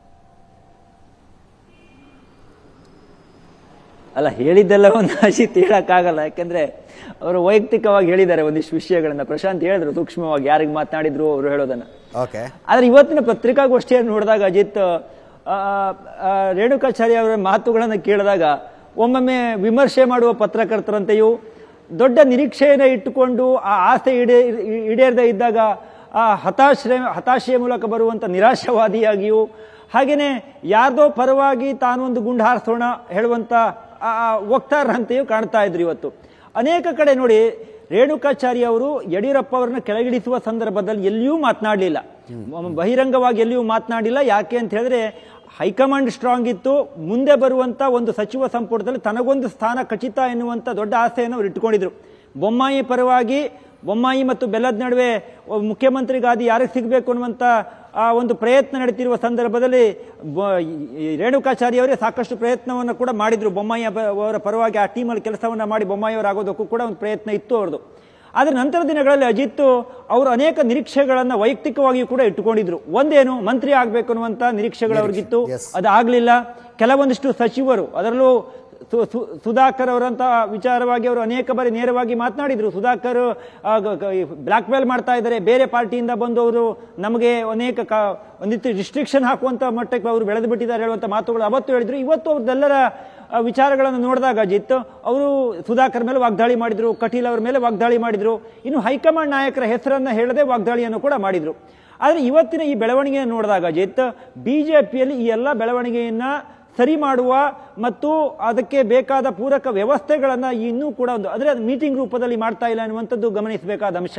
ಅಲ್ಲ ಹೇಳಿದ್ದೆಲ್ಲ ಒಂದು ಅಶಿತ್ ಹೇಳಕ್ಕಾಗಲ್ಲ ಯಾಕೆಂದ್ರೆ ಅವರು ವೈಯಕ್ತಿಕವಾಗಿ ಹೇಳಿದ್ದಾರೆ ಒಂದಿಷ್ಟು ವಿಷಯಗಳನ್ನ ಪ್ರಶಾಂತ್ ಹೇಳಿದ್ರು ಸೂಕ್ಷ್ಮವಾಗಿ ಯಾರಿಗೆ ಮಾತನಾಡಿದ್ರು ಅವರು ಹೇಳೋದನ್ನ ಓಕೆ ಆದ್ರೆ ಇವತ್ತಿನ ಪತ್ರಿಕಾಗೋಷ್ಠಿಯನ್ನು ನೋಡಿದಾಗ ಅಜಿತ್ ಆ, ಆ, ರೇಣುಕಾಚಾರ್ಯ ಅವರ ಮಾತುಗಳನ್ನು ಕೇಳಿದಾಗ ಒಮ್ಮೊಮ್ಮೆ ವಿಮರ್ಶೆ ಮಾಡುವ ಪತ್ರಕರ್ತರಂತೆಯೂ ದೊಡ್ಡ ನಿರೀಕ್ಷೆಯನ್ನು ಇಟ್ಟುಕೊಂಡು ಆ ಆಸೆ ಈಡೇ ಈಡೇರದೇ ಇದ್ದಾಗ ಆ ಹತಾಶ್ರೆ ಹತಾಶೆಯ ಮೂಲಕ ಬರುವಂಥ ನಿರಾಶಾವಾದಿಯಾಗಿಯೂ ಹಾಗೇನೆ ಯಾರ್ದೋ ಪರವಾಗಿ ತಾನೊಂದು ಗುಂಡು ಹಾರಿಸೋಣ ಹೇಳುವಂಥ ಆ ಆ ವಕ್ತಾರರಂತೆಯೂ ಕಾಣ್ತಾ ಇದ್ರು ಇವತ್ತು ಅನೇಕ ಕಡೆ ನೋಡಿ ರೇಣುಕಾಚಾರ್ಯ ಅವರು ಯಡಿಯೂರಪ್ಪ ಅವರನ್ನ ಕೆಳಗಿಳಿಸುವ ಸಂದರ್ಭದಲ್ಲಿ ಎಲ್ಲಿಯೂ ಮಾತನಾಡಲಿಲ್ಲ ಬಹಿರಂಗವಾಗಿ ಎಲ್ಲಿಯೂ ಮಾತನಾಡಿಲ್ಲ ಯಾಕೆ ಅಂತ ಹೇಳಿದ್ರೆ ಹೈಕಮಾಂಡ್ ಸ್ಟ್ರಾಂಗ್ ಇತ್ತು ಮುಂದೆ ಬರುವಂತ ಒಂದು ಸಚಿವ ಸಂಪುಟದಲ್ಲಿ ತನಗೊಂದು ಸ್ಥಾನ ಖಚಿತ ಎನ್ನುವಂತ ದೊಡ್ಡ ಆಸೆಯನ್ನು ಅವರು ಇಟ್ಟುಕೊಂಡಿದ್ರು ಬೊಮ್ಮಾಯಿ ಪರವಾಗಿ ಬೊಮ್ಮಾಯಿ ಮತ್ತು ಬೆಲ್ಲದ ನಡುವೆ ಒಬ್ಬ ಮುಖ್ಯಮಂತ್ರಿ ಗಾದಿ ಯಾರಿಗೆ ಸಿಗಬೇಕು ಅನ್ನುವಂಥ ಆ ಒಂದು ಪ್ರಯತ್ನ ನಡೀತಿರುವ ಸಂದರ್ಭದಲ್ಲಿ ಬ- ಈ ರೇಣುಕಾಚಾರ್ಯ ಅವರೇ ಸಾಕಷ್ಟು ಪ್ರಯತ್ನವನ್ನು ಕೂಡ ಮಾಡಿದ್ರು ಬೊಮ್ಮಾಯಿ ಅಬ- ಅವರ ಪರವಾಗಿ ಆ ಟೀಮಲ್ಲಿ ಕೆಲಸವನ್ನ ಮಾಡಿ ಬೊಮ್ಮಾಯಿ ಅವರಾಗೋದಕ್ಕೂ ಕೂಡ ಒಂದು ಪ್ರಯತ್ನ ಇತ್ತು ಅವ್ರದ್ದು ಆದರೆ ನಂತರ ದಿನಗಳಲ್ಲಿ ಅಜಿತ್ ಅವರು ಅನೇಕ ನಿರೀಕ್ಷೆಗಳನ್ನ ವೈಯಕ್ತಿಕವಾಗಿಯೂ ಕೂಡ ಇಟ್ಟುಕೊಂಡಿದ್ರು ಒಂದೇನು ಮಂತ್ರಿ ಆಗಬೇಕು ಅನ್ನುವಂತ ನಿರೀಕ್ಷೆಗಳು ಅವ್ರಿಗಿತ್ತು Yes. ಅದಾಗಲಿಲ್ಲ ಕೆಲವೊಂದಿಷ್ಟು ಸಚಿವರು ಅದರಲ್ಲೂ ಸು- ಸು- ಸುಧಾಕರ್ ಅವರಂತ ವಿಚಾರವಾಗಿ ಅವರು ಅನೇಕ ಬಾರಿ ನೇರವಾಗಿ ಮಾತನಾಡಿದ್ರು ಸುಧಾಕರ್ ಬ್ಲಾಕ್ ಮೇಲ್ ಮಾಡ್ತಾ ಇದ್ದಾರೆ ಬೇರೆ ಪಾರ್ಟಿಯಿಂದ ಬಂದವರು ನಮಗೆ ಅನೇಕ ಕ- ಒಂದಿತ್ತು ರಿಸ್ಟ್ರಿಕ್ಷನ್ ಹಾಕುವಂತ ಮಟ್ಟಕ್ಕೆ ಅವರು ಬೆಳೆದು ಬಿಟ್ಟಿದ್ದಾರೆ ಹೇಳುವಂತ ಮಾತುಗಳು ಅವತ್ತು ಹೇಳಿದ್ರು ಇವತ್ತು ಅವ್ರದ್ದೆಲ್ಲರ ಆ, ವಿಚಾರಗಳನ್ನು ನೋಡಿದಾಗ ಅಜಿತ್ ಅವರು ಸುಧಾಕರ್ ಮೇಲೆ ವಾಗ್ದಾಳಿ ಮಾಡಿದ್ರು ಕಟೀಲ್ ಅವರ ಮೇಲೆ ವಾಗ್ದಾಳಿ ಮಾಡಿದ್ರು ಇನ್ನು ಹೈಕಮಾಂಡ್ ನಾಯಕರ ಹೆಸರನ್ನ ಹೇಳದೆ ವಾಗ್ದಾಳಿಯನ್ನು ಕೂಡ ಮಾಡಿದ್ರು ಆದರೆ ಇವತ್ತಿನ ಈ ಬೆಳವಣಿಗೆಯನ್ನು ನೋಡಿದಾಗ ಅಜಿತ್ ಬಿಜೆಪಿಯಲ್ಲಿ ಈ ಎಲ್ಲ ಬೆಳವಣಿಗೆಯನ್ನ ಸರಿ ಮಾಡುವ ಮತ್ತು ಅದಕ್ಕೆ ಬೇಕಾದ ಪೂರಕ ವ್ಯವಸ್ಥೆಗಳನ್ನ ಇನ್ನೂ ಕೂಡ ಒಂದು ಅಂದ್ರೆ ಅದು ಮೀಟಿಂಗ್ ರೂಪದಲ್ಲಿ ಮಾಡ್ತಾ ಇಲ್ಲ ಅನ್ನುವಂಥದ್ದು ಗಮನಿಸಬೇಕಾದ ಅಂಶ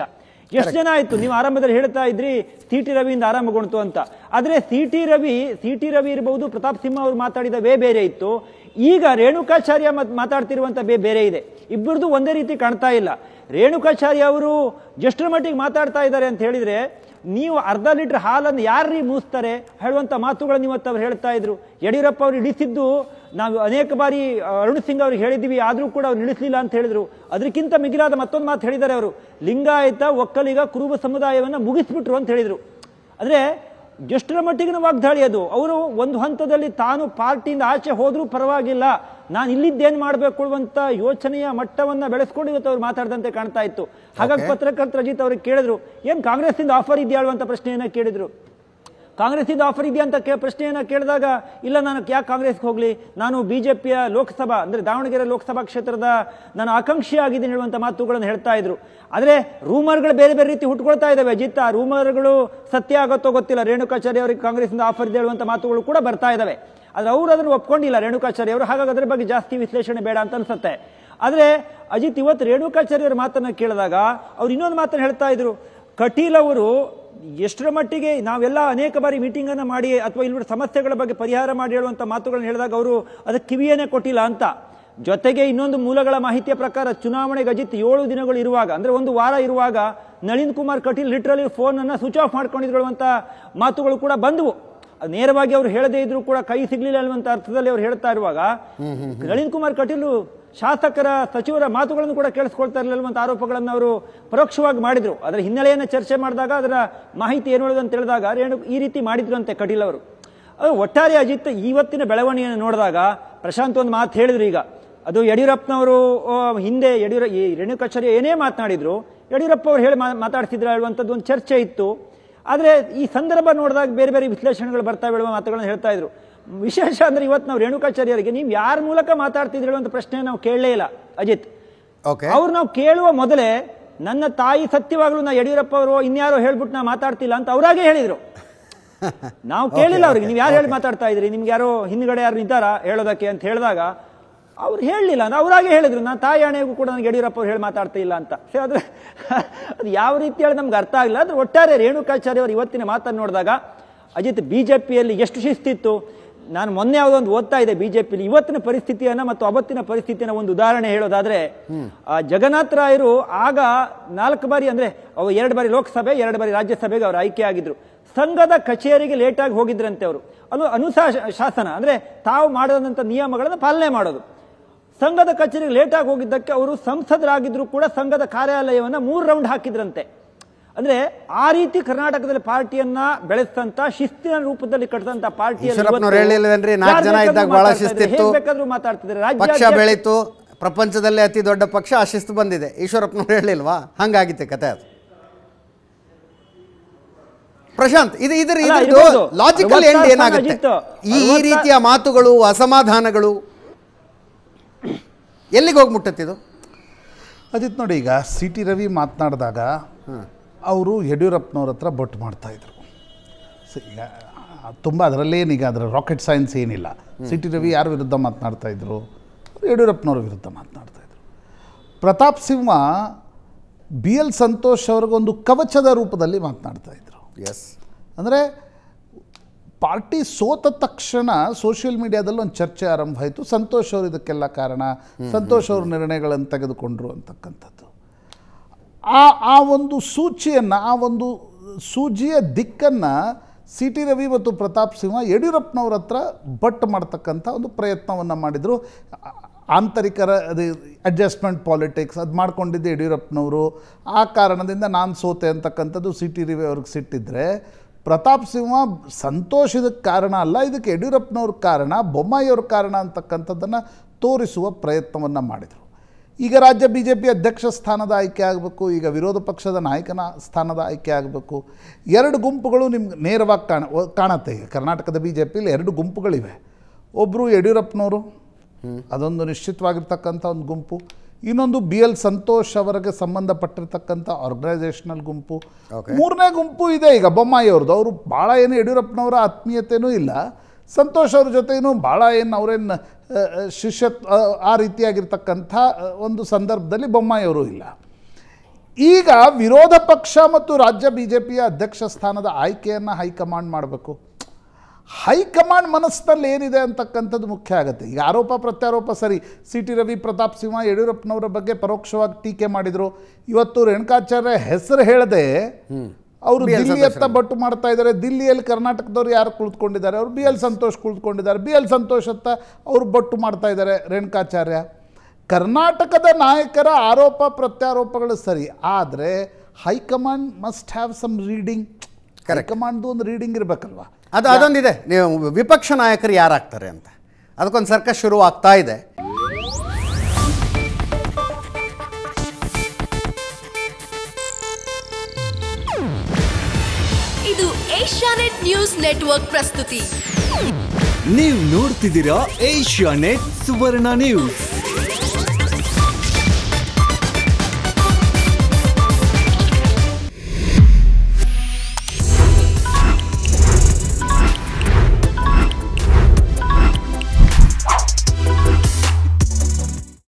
ಎಷ್ಟು ಜನ ಆಯ್ತು ನೀವು ಆರಂಭದಲ್ಲಿ ಹೇಳ್ತಾ ಇದ್ರಿ ಸಿ ಟಿ ರವಿಯಿಂದ ಆರಂಭಗೊಂಡ್ತು ಅಂತ ಆದ್ರೆ C T Ravi C T Ravi ಇರಬಹುದು ಪ್ರತಾಪ್ ಸಿಂಹ ಅವರು ಮಾತಾಡಿದ ವೇ ಬೇರೆ ಇತ್ತು ಈಗ ರೇಣುಕಾಚಾರ್ಯ ಮತ್- ಮಾತಾಡ್ತಿರುವಂತ ವೇ ಬೇರೆ ಇದೆ ಇಬ್ಬರದು ಒಂದೇ ರೀತಿ ಕಾಣ್ತಾ ಇಲ್ಲ ರೇಣುಕಾಚಾರ್ಯ ಅವರು ಎಷ್ಟರ ಮಟ್ಟಿಗೆ ಮಾತಾಡ್ತಾ ಇದ್ದಾರೆ ಅಂತ ಹೇಳಿದ್ರೆ ನೀವು ಅರ್ಧ ಲೀಟರ್ ಹಾಲನ್ನು ಯಾರೀ ಮೂಸ್ತಾರೆ ಹೇಳುವಂತ ಮಾತುಗಳನ್ನು ಇವತ್ತು ಅವ್ರು ಹೇಳ್ತಾ ಇದ್ರು ಯಡಿಯೂರಪ್ಪ ಅವರು ಇಳಿಸಿದ್ದು ನಾವು ಅನೇಕ ಬಾರಿ ಆ, ಅರುಣ್ ಸಿಂಗ್ ಅವ್ರಿಗೆ ಹೇಳಿದ್ವಿ ಆದ್ರೂ ಕೂಡ ಅವ್ರು ನಿಲ್ಲಿಸಲಿಲ್ಲ ಅಂತ ಹೇಳಿದ್ರು ಅದಕ್ಕಿಂತ ಮಿಗಿಲಾದ ಮತ್ತೊಂದು ಮಾತು ಹೇಳಿದ್ದಾರೆ ಅವರು ಲಿಂಗಾಯತ ಒಕ್ಕಲಿಗ ಕುರುಬ ಸಮುದಾಯವನ್ನ ಮುಗಿಸ್ಬಿಟ್ರು ಅಂತ ಹೇಳಿದ್ರು ಅಂದ್ರೆ ಎಷ್ಟರ ಮಟ್ಟಿಗಿನ ವಾಗ್ದಾಳಿ ಅದು ಅವರು ಒಂದು ಹಂತದಲ್ಲಿ ತಾನು ಪಾರ್ಟಿಯಿಂದ ಆಚೆ ಹೋದ್ರೂ ಪರವಾಗಿಲ್ಲ ನಾನು ಇಲ್ಲಿದ್ದೇನು ಮಾಡಬೇಕು ಅನ್ನುವಂತ ಯೋಚನೆಯ ಮಟ್ಟವನ್ನ ಬೆಳೆಸ್ಕೊಂಡು ಇವತ್ತು ಅವ್ರು ಮಾತಾಡದಂತೆ ಕಾಣ್ತಾ ಇತ್ತು ಹಾಗಾಗಿ ಪತ್ರಕರ್ತ ಅಜಿತ್ ಅವ್ರಿಗೆ ಕೇಳಿದ್ರು ಏನ್ ಕಾಂಗ್ರೆಸ್ಸಿಂದ ಆಫರ್ ಇದೆಯಾ ಹೇಳುವಂತ ಪ್ರಶ್ನೆಯನ್ನ ಕೇಳಿದ್ರು ಕಾಂಗ್ರೆಸ್ಸಿಂದ ಆಫರ್ ಇದೆಯಾ ಅಂತ ಕೇ ಪ್ರಶ್ನೆಯನ್ನ ಕೇಳಿದಾಗ ಇಲ್ಲ ನಾನು ಯಾಕೆ ಕಾಂಗ್ರೆಸ್ಗೆ ಹೋಗ್ಲಿ ನಾನು ಬಿಜೆಪಿಯ ಲೋಕಸಭಾ ಅಂದ್ರೆ ದಾವಣಗೆರೆ ಲೋಕಸಭಾ ಕ್ಷೇತ್ರದ ನಾನು ಆಕಾಂಕ್ಷಿ ಆಗಿದ್ದೀನಿ ಹೇಳುವಂತ ಮಾತುಗಳನ್ನು ಹೇಳ್ತಾ ಇದ್ರು ಆದ್ರೆ ರೂಮರ್ಗಳು ಬೇರೆ ಬೇರೆ ರೀತಿ ಹುಟ್ಕೊಳ್ತಾ ಇದಾವೆ ಅಜಿತ್ ಆ ರೂಮರ್ಗಳು ಸತ್ಯ ಆಗುತ್ತೋ ಗೊತ್ತಿಲ್ಲ ರೇಣುಕಾಚಾರ್ಯ ಅವರಿಗೆ ಕಾಂಗ್ರೆಸ್ನಿಂದ ಆಫರ್ ಇದೆ ಹೇಳುವಂತ ಮಾತುಗಳು ಕೂಡ ಬರ್ತಾ ಇದಾವೆ ಆದ್ರೆ ಅವರು ಅದನ್ನು ಒಪ್ಕೊಂಡಿಲ್ಲ ರೇಣುಕಾಚಾರ್ಯ ಅವರು ಹಾಗಾಗಿ ಅದರ ಬಗ್ಗೆ ಜಾಸ್ತಿ ವಿಶ್ಲೇಷಣೆ ಬೇಡ ಅಂತ ಅನ್ಸುತ್ತೆ ಆದ್ರೆ ಅಜಿತ್ ಇವತ್ತು ರೇಣುಕಾಚಾರ್ಯ ಅವರ ಮಾತನ್ನ ಕೇಳಿದಾಗ ಅವ್ರು ಇನ್ನೊಂದು ಮಾತನ್ನ ಹೇಳ್ತಾ ಇದ್ರು ಕಟೀಲ್ ಅವರು ಎಷ್ಟರ ಮಟ್ಟಿಗೆ ನಾವೆಲ್ಲ ಅನೇಕ ಬಾರಿ ಮೀಟಿಂಗ್ ಅನ್ನ ಮಾಡಿ ಅಥವಾ ಇಲ್ಲಿ ಸಮಸ್ಯೆಗಳ ಬಗ್ಗೆ ಪರಿಹಾರ ಮಾಡಿ ಹೇಳುವಂತ ಮಾತುಗಳನ್ನ ಹೇಳಿದಾಗ ಅವರು ಅದಕ್ಕೆ ಕಿವಿಯನ್ನೇ ಕೊಟ್ಟಿಲ್ಲ ಅಂತ ಜೊತೆಗೆ ಇನ್ನೊಂದು ಮೂಲಗಳ ಮಾಹಿತಿಯ ಪ್ರಕಾರ ಚುನಾವಣೆಗೆ ಅಜಿತ್ ಏಳು ದಿನಗಳು ಇರುವಾಗ ಅಂದ್ರೆ ಒಂದು ವಾರ ಇರುವಾಗ ನಳಿನ್ ಕುಮಾರ್ ಕಟೀಲ್ ಲಿಟ್ರಲಿ ಫೋನ್ ಅನ್ನ ಸ್ವಿಚ್ ಆಫ್ ಮಾಡ್ಕೊಂಡಿದ್ರು ಅಂತ ಮಾತುಗಳು ಕೂಡ ಬಂದವು ಅದು ನೇರವಾಗಿ ಅವ್ರು ಹೇಳದೇ ಇದ್ರು ಕೂಡ ಕೈ ಸಿಗ್ಲಿಲ್ಲ ಅನ್ನುವಂತ ಅರ್ಥದಲ್ಲಿ ಅವ್ರು ಹೇಳ್ತಾ ಇರುವಾಗ ನಳಿನ್ ಕುಮಾರ್ ಕಟೀಲ್ ಶಾಸಕರ ಸಚಿವರ ಮಾತುಗಳನ್ನು ಕೂಡ ಕೇಳಿಸ್ಕೊಳ್ತಾ ಇರಲಿಲ್ಲ ಅನ್ನುವಂತ ಆರೋಪಗಳನ್ನು ಅವರು ಪರೋಕ್ಷವಾಗಿ ಮಾಡಿದ್ರು ಅದರ ಹಿನ್ನೆಲೆಯನ್ನು ಚರ್ಚೆ ಮಾಡಿದಾಗ ಅದರ ಮಾಹಿತಿ ಏನು ಹೇಳೋದು ಅಂತ ಹೇಳಿದಾಗ ರೇಣು ಈ ರೀತಿ ಮಾಡಿದ್ರು ಅಂತೆ ಕಟೀಲ್ ಅವರು ಅದು ಒಟ್ಟಾರೆ ಅಜಿತ್ ಇವತ್ತಿನ ಬೆಳವಣಿಗೆಯನ್ನು ನೋಡಿದಾಗ ಪ್ರಶಾಂತ್ ಒಂದು ಮಾತು ಹೇಳಿದ್ರು ಈಗ ಅದು ಯಡಿಯೂರಪ್ಪನವರು ಆ, ಹಿಂದೆ ಯಡಿಯೂರ ಈ ರೇಣುಕಾಚಾರ್ಯ ಏನೇ ಮಾತನಾಡಿದ್ರು ಯಡಿಯೂರಪ್ಪ ಅವರು ಹೇಳಿ ಮಾ- ಮಾತಾಡ್ತಿದ್ರು ಹೇಳುವಂಥದ್ದು ಒಂದು ಚರ್ಚೆ ಇತ್ತು ಆದರೆ ಈ ಸಂದರ್ಭ ನೋಡಿದಾಗ ಬೇರೆ ಬೇರೆ ವಿಶ್ಲೇಷಣೆಗಳು ಬರ್ತಾವೆ ಹೇಳುವ ಮಾತುಗಳನ್ನು ಹೇಳ್ತಾ ಇದ್ರು ವಿಶೇಷ ಅಂದ್ರೆ ಇವತ್ತು ನಾವು ರೇಣುಕಾಚಾರ್ಯರಿಗೆ ನೀವು ಯಾರ ಮೂಲಕ ಮಾತಾಡ್ತಿದ್ರು ಅಂತ ಪ್ರಶ್ನೆ ನಾವು ಕೇಳಲೇ ಇಲ್ಲ ಅಜಿತ್ ಓಕೆ ಅವ್ರು ನಾವು ಕೇಳುವ ಮೊದಲೇ ನನ್ನ ತಾಯಿ ಸತ್ಯವಾಗ್ಲೂ ನಾ ಯಡಿಯೂರಪ್ಪ ಅವರು ಇನ್ಯಾರೋ ಹೇಳ್ಬಿಟ್ಟು ನಾ ಮಾತಾಡ್ತಿಲ್ಲ ಅಂತ ಅವರಾಗೆ ಹೇಳಿದ್ರು ನಾವು ಕೇಳಿಲ್ಲ ಅವ್ರಿಗೆ ನೀವು ಯಾರು ಹೇಳಿ ಮಾತಾಡ್ತಾ ಇದ್ರಿ ನಿಮ್ಗೆ ಯಾರೋ ಹಿಂದ್ಗಡೆ ಯಾರು ನಿಂತಾರ ಹೇಳೋದಕ್ಕೆ ಅಂತ ಹೇಳಿದಾಗ ಅವ್ರು ಹೇಳಲಿಲ್ಲ ಅಂದ್ರೆ ಅವರಾಗೆ ಹೇಳಿದ್ರು ನಾನು ತಾಯಿ ಆಣೆಗೂ ಕೂಡ ನನಗೆ ಯಡಿಯೂರಪ್ಪ ಅವ್ರು ಹೇಳಿ ಮಾತಾಡ್ತಾ ಇಲ್ಲ ಅಂತ ಸೊ ಅದು ಅದು ಯಾವ ರೀತಿ ಹೇಳಿ ನಮ್ಗೆ ಅರ್ಥ ಆಗಿಲ್ಲ ಆದ್ರೆ ಒಟ್ಟಾರೆ ರೇಣುಕಾಚಾರ್ಯ ಅವರು ಇವತ್ತಿನ ಮಾತನ್ನು ನೋಡಿದಾಗ ಅಜಿತ್ ಬಿಜೆಪಿಯಲ್ಲಿ ಎಷ್ಟು ಶಿಸ್ತಿತ್ತು ನಾನು ಮೊನ್ನೆ ಯಾವುದೊಂದು ಓದ್ತಾ ಇದೆ ಬಿಜೆಪಿಲಿ ಇವತ್ತಿನ ಪರಿಸ್ಥಿತಿಯನ್ನ ಮತ್ತು ಅವತ್ತಿನ ಪರಿಸ್ಥಿತಿಯನ್ನ ಒಂದು ಉದಾಹರಣೆ ಹೇಳೋದಾದ್ರೆ ಆ ಜಗನ್ನಾಥ ರಾಯರು ಆಗ ನಾಲ್ಕು ಬಾರಿ ಅಂದ್ರೆ ಅವು ಎರಡು ಬಾರಿ ಲೋಕಸಭೆ ಎರಡು ಬಾರಿ ರಾಜ್ಯಸಭೆಗೆ ಅವರು ಆಯ್ಕೆ ಆಗಿದ್ರು ಸಂಘದ ಕಚೇರಿಗೆ ಲೇಟಾಗಿ ಹೋಗಿದ್ರಂತೆ ಅವರು ಅದು ಅನುಶಾ ಶಾಸನ ಅಂದ್ರೆ ತಾವು ಮಾಡದಂತ ನಿಯಮಗಳನ್ನು ಪಾಲನೆ ಮಾಡೋದು ಸಂಘದ ಕಚೇರಿಗೆ ಲೇಟಾಗಿ ಹೋಗಿದ್ದಕ್ಕೆ ಅವರು ಸಂಸದರಾಗಿದ್ರು ಕೂಡ ಸಂಘದ ಕಾರ್ಯಾಲಯವನ್ನ ಮೂರು ರೌಂಡ್ ಹಾಕಿದ್ರಂತೆ ಅಂದ್ರೆ ಆ ರೀತಿ ಕರ್ನಾಟಕದಲ್ಲಿ ಪಾರ್ಟಿಯನ್ನ ಬೆಳೆಸ್ತಂತ ಶಿಸ್ತಿನ ರೂಪದಲ್ಲಿ ಕಟ್ಟಿದಂತ ಪಾರ್ಟಿಯಲ್ಲಿ ಈಶ್ವರಪ್ಪನವ್ರು ಇವತ್ತು ಹೇಳಿಲ್ಲವೇನ್ರಿ? ನಾಲ್ಕು ಯಾರ್ ಜನ ಬೇಕಾದ್ರೂ ಇದ್ದಾಗ ಬಹಳ ಮಾತಾಡ್ತಾ ಇದ್ದಾರೆ, ಶಿಸ್ತಿತ್ತು. ಹೇಗ್ ಬೇಕಾದ್ರೂ ಮಾತಾಡ್ತಿದ್ದಾರೆ ಪಕ್ಷ ರಾಜ್ಯಾಧ್ಯಕ್ಷ- ಬೆಳೀತು ಪ್ರಪಂಚದಲ್ಲೇ ಅತಿ ದೊಡ್ಡ ಪಕ್ಷ ಆ ಶಿಸ್ತು ಬಂದಿದೆ ಈಶ್ವರಪ್ಪನವ್ರು ಹೇಳಿಲ್ವಾ ಹಂಗಾಗಿತ್ತೆ ಕತೆ ಅದು ಪ್ರಶಾಂತ್ ಇದು ಇದರ ಅಲ್ಲ, ಇದ್ರದ್ದು ಇರ್ಬೋದು. ಲಾಜಿಕಲ್ ಎಂಡ್ ಅರವತ್ತಾರು ಏನಾಗುತ್ತೆ ಅಜಿತ್, ಈ ಈ ಅರವತ್ತಾರು- ರೀತಿಯ ಮಾತುಗಳು ಅಸಮಾಧಾನಗಳು ಎಲ್ಲಿಗೆ ಹೋಗಿ ಮುಟ್ಟತ್ತಿದು ಅಜಿತ್ ನೋಡಿ ಈಗ ಸಿ ಟಿ ರವಿ ಮಾತನಾಡಿದಾಗ ಅವರು ಯಡಿಯೂರಪ್ಪನವ್ರ ಹತ್ರ ಬೊಟ್ಟು ಮಾಡ್ತಾಯಿದ್ರು ಸ- ಈಗ ತುಂಬ ಅದರಲ್ಲೇನೀಗ ಅದರ ರಾಕೆಟ್ ಸೈನ್ಸ್ ಏನಿಲ್ಲ ಸಿ ಟಿ ರವಿ ಯಾರ ವಿರುದ್ಧ ಮಾತನಾಡ್ತಾ ಇದ್ರು ಯಡಿಯೂರಪ್ಪನವ್ರ ವಿರುದ್ಧ ಮಾತನಾಡ್ತಾ ಇದ್ರು ಪ್ರತಾಪ್ ಸಿಂಹ ಬಿ ಎಲ್ ಸಂತೋಷ್ ಅವ್ರಿಗೊಂದು ಕವಚದ ರೂಪದಲ್ಲಿ ಮಾತನಾಡ್ತಾ ಇದ್ರು ಎಸ್ ಅಂದರೆ ಪಾರ್ಟಿ ಸೋತ ತಕ್ಷಣ ಸೋಷಿಯಲ್ ಮೀಡಿಯಾದಲ್ಲಿ ಒಂದು ಚರ್ಚೆ ಆರಂಭ ಆಯಿತು ಸಂತೋಷ್ ಅವರು ಇದಕ್ಕೆಲ್ಲ ಕಾರಣ ಸಂತೋಷ್ ಅವರು ನಿರ್ಣಯಗಳನ್ನು ತೆಗೆದುಕೊಂಡ್ರು ಅಂತಕ್ಕಂಥದ್ದು ಆ ಆ ಒಂದು ಸೂಚಿಯನ್ನು ಆ ಒಂದು ಸೂಜಿಯ ದಿಕ್ಕನ್ನು ಸಿ ಟಿ ರವಿ ಮತ್ತು ಪ್ರತಾಪ್ ಸಿಂಹ ಯಡಿಯೂರಪ್ಪನವ್ರ ಹತ್ರ ಬಟ್ ಮಾಡ್ತಕ್ಕಂಥ ಒಂದು ಪ್ರಯತ್ನವನ್ನು ಮಾಡಿದರು ಆ- ಆಂತರಿಕರ ಅದು ಅಡ್ಜಸ್ಟ್ಮೆಂಟ್ ಪಾಲಿಟಿಕ್ಸ್ ಅದು ಮಾಡ್ಕೊಂಡಿದ್ದು ಯಡಿಯೂರಪ್ಪನವರು ಆ ಕಾರಣದಿಂದ ನಾನು ಸೋತೆ ಅಂತಕ್ಕಂಥದ್ದು ಸಿ ಟಿ ರವಿ ಅವ್ರಿಗೆ ಸಿಟ್ಟಿದ್ರೆ ಪ್ರತಾಪ್ ಸಿಂಹ ಸಂತೋಷ ಇದಕ್ಕೆ ಕಾರಣ ಅಲ್ಲ ಇದಕ್ಕೆ ಯಡಿಯೂರಪ್ಪನವ್ರ ಕಾರಣ ಬೊಮ್ಮಾಯಿಯವ್ರ ಕಾರಣ ಅಂತಕ್ಕಂಥದ್ದನ್ನು ತೋರಿಸುವ ಪ್ರಯತ್ನವನ್ನು ಮಾಡಿದರು ಈಗ ರಾಜ್ಯ ಬಿ ಜೆ ಪಿ ಅಧ್ಯಕ್ಷ ಸ್ಥಾನದ ಆಯ್ಕೆ ಆಗಬೇಕು ಈಗ ವಿರೋಧ ಪಕ್ಷದ ನಾಯಕನ ಸ್ಥಾನದ ಆಯ್ಕೆ ಆಗಬೇಕು ಎರಡು ಗುಂಪುಗಳು ನಿಮ್ಗೆ ನೇರವಾಗಿ ಕಾಣ ಒ- ಕಾಣತ್ತೆ ಈಗ ಕರ್ನಾಟಕದ ಬಿ ಜೆ ಪಿಲಿ ಎರಡು ಗುಂಪುಗಳಿವೆ ಒಬ್ಬರು ಯಡಿಯೂರಪ್ಪನವರು ಅದೊಂದು ನಿಶ್ಚಿತವಾಗಿರ್ತಕ್ಕಂಥ ಒಂದು ಗುಂಪು ಇನ್ನೊಂದು ಬಿ ಎಲ್ ಸಂತೋಷ್ ಅವರಿಗೆ ಸಂಬಂಧಪಟ್ಟಿರ್ತಕ್ಕಂಥ ಆರ್ಗನೈಸೇಷನಲ್ ಗುಂಪು ಮೂರನೇ ಗುಂಪು ಇದೆ ಈಗ ಬೊಮ್ಮಾಯಿ ಅವ್ರದ್ದು ಅವರು ಭಾಳ ಏನು ಯಡಿಯೂರಪ್ಪನವರ ಆತ್ಮೀಯತೆಯೂ ಇಲ್ಲ ಸಂತೋಷ್ ಅವ್ರ ಜೊತೆನೂ ಭಾಳ ಏನು ಅವರೇನು ಶಿಷ್ಯ ಆ ರೀತಿಯಾಗಿರ್ತಕ್ಕಂಥ ಆ, ಒಂದು ಸಂದರ್ಭದಲ್ಲಿ ಬೊಮ್ಮಾಯಿಯವರು ಇಲ್ಲ ಈಗ ವಿರೋಧ ಪಕ್ಷ ಮತ್ತು ರಾಜ್ಯ ಬಿ ಜೆ ಪಿಯ ಅಧ್ಯಕ್ಷ ಸ್ಥಾನದ ಆಯ್ಕೆಯನ್ನು ಹೈಕಮಾಂಡ್ ಮಾಡಬೇಕು ಹೈಕಮಾಂಡ್ ಮನಸ್ಸಿನಲ್ಲಿ ಏನಿದೆ ಅಂತಕ್ಕಂಥದ್ದು ಮುಖ್ಯ ಆಗುತ್ತೆ ಈಗ ಆರೋಪ ಪ್ರತ್ಯಾರೋಪ ಸರಿ ಸಿ ಟಿ ರವಿ ಪ್ರತಾಪ್ ಸಿಂಹ ಯಡಿಯೂರಪ್ಪನವರ ಬಗ್ಗೆ ಪರೋಕ್ಷವಾಗಿ ಟೀಕೆ ಮಾಡಿದರು ಇವತ್ತು ರೇಣುಕಾಚಾರ್ಯ ಹೆಸರು ಹೇಳದೆ ಅವರು BL ದಿಲ್ಲಿ ಸಂತೋಷ್ ಹತ್ತ ಬಟ್ಟು ಮಾಡ್ತಾ ಇದ್ದಾರೆ ದಿಲ್ಲಿಯಲ್ಲಿ ಕರ್ನಾಟಕದವ್ರು ಯಾರು ಕುಳಿತುಕೊಂಡಿದ್ದಾರೆ ಅವರು ಬಿ ಎಲ್ ಸಂತೋಷ್ ಕುಳಿತುಕೊಂಡಿದ್ದಾರೆ ಬಿ ಎಲ್ ಸಂತೋಷ್ ಹತ್ತ ಅವರು ಬಟ್ಟು ಮಾಡ್ತಾ ಇದ್ದಾರೆ ರೇಣುಕಾಚಾರ್ಯ ಕರ್ನಾಟಕದ ನಾಯಕರ ಆರೋಪ ಪ್ರತ್ಯಾರೋಪಗಳು ಸರಿ ಆದರೆ high command must have some reading ಹೈಕಮಾಂಡ್ದು ಒಂದು ರೀಡಿಂಗ್ ಇರಬೇಕಲ್ವಾ ಅದು ಅದೊಂದಿದೆ ನೀವು ವಿಪಕ್ಷ ನಾಯಕರು ಯಾರಾಗ್ತಾರೆ ಅಂತ ಅದಕ್ಕೊಂದು ಸರ್ಕಸ್ ಶುರು ಆಗ್ತಾ ಇದೆ ಇದು ಏಷ್ಯಾನೆಟ್ ನ್ಯೂಸ್ ನೆಟ್ವರ್ಕ್ ಪ್ರಸ್ತುತಿ ನೀವು ನೋಡ್ತಿದ್ದೀರಾ ಏಷ್ಯಾ ನೆಟ್ ಸುವರ್ಣ ನ್ಯೂಸ್